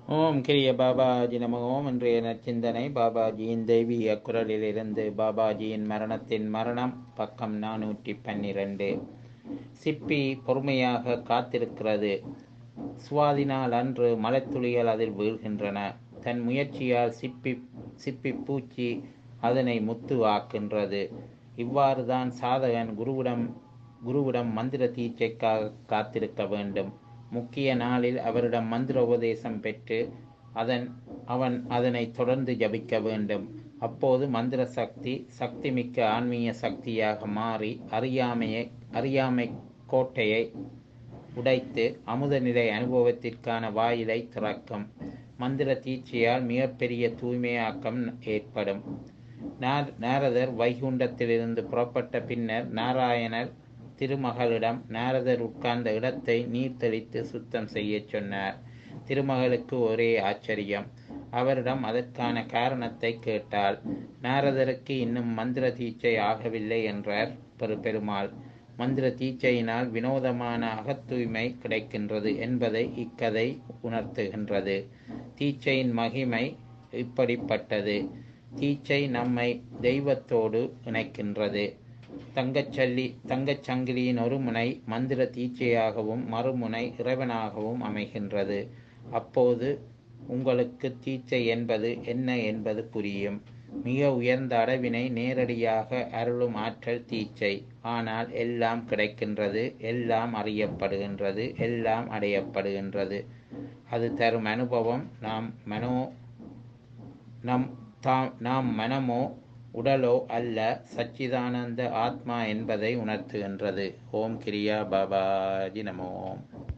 ஓம் கிரிய பாபாஜி நம ஓம் இன்றைய நச்சிந்தனை பாபாஜியின் தெய்வீக குரலிலிருந்து பாபாஜியின் மரணத்தின் மரணம் பக்கம் நானூற்றி பன்னிரண்டு சிப்பி பொறுமையாக காத்திருக்கிறது சுவாதினால் அன்று மலைத்துளிகள் அதில் வீழ்கின்றன தன் முயற்சியால் சிப்பி சிப்பி பூச்சி அதனை முத்து ஆக்கின்றது இவ்வாறு தான் சாதகன் குருவிடம் குருவிடம் மந்திர தீட்சைக்காக காத்திருக்க வேண்டும் முக்கிய நாளில் அவரிடம் மந்திர உபதேசம் பெற்று அதன் அவன் அதனை தொடர்ந்து ஜபிக்க வேண்டும் அப்போது மந்திர சக்தி சக்தி மிக்க ஆன்மீக சக்தியாக மாறி அறியாமையை அறியாமை கோட்டையை உடைத்து அமுத நிலை அனுபவத்திற்கான வாயிலை திறக்கும் மந்திர தீட்சையால் மிகப்பெரிய தூய்மையாக்கம் ஏற்படும் நாரதர் வைகுண்டத்திலிருந்து புறப்பட்ட பின்னர் நாராயணர் திருமகளிடம் நாரதர் உட்கார்ந்த இடத்தை நீர் தெளித்து சுத்தம் செய்ய சொன்னார் திருமகளுக்கு ஒரே ஆச்சரியம் அவரிடம் அதற்கான காரணத்தை கேட்டாள் நாரதருக்கு இன்னும் மந்திர தீட்சை ஆகவில்லை என்றார் பெரு பெருமாள் மந்திர தீட்சையினால் வினோதமான அகத்தூய்மை கிடைக்கின்றது என்பதை இக்கதை உணர்த்துகின்றது தீட்சையின் மகிமை இப்படிப்பட்டது தீட்சை நம்மை தெய்வத்தோடு இணைக்கின்றது தங்கச்சல்லி தங்கச் சங்கிலியின் ஒரு முனை மந்திர தீட்சையாகவும் மறுமுனை இறைவனாகவும் அமைகின்றது அப்போது உங்களுக்கு தீட்சை என்பது என்ன என்பது புரியும் மிக உயர்ந்த அளவினை நேரடியாக அருளும் ஆற்றல் தீட்சை ஆனால் எல்லாம் கிடைக்கின்றது எல்லாம் அறியப்படுகின்றது எல்லாம் அடையப்படுகின்றது அது தரும் அனுபவம் நாம் மனோ நம் தாம் நாம் மனமோ உடலோ அல்ல சச்சிதானந்த ஆத்மா என்பதை உணர்த்துகின்றது ஓம் கிரியா பாபாஜி நமோம்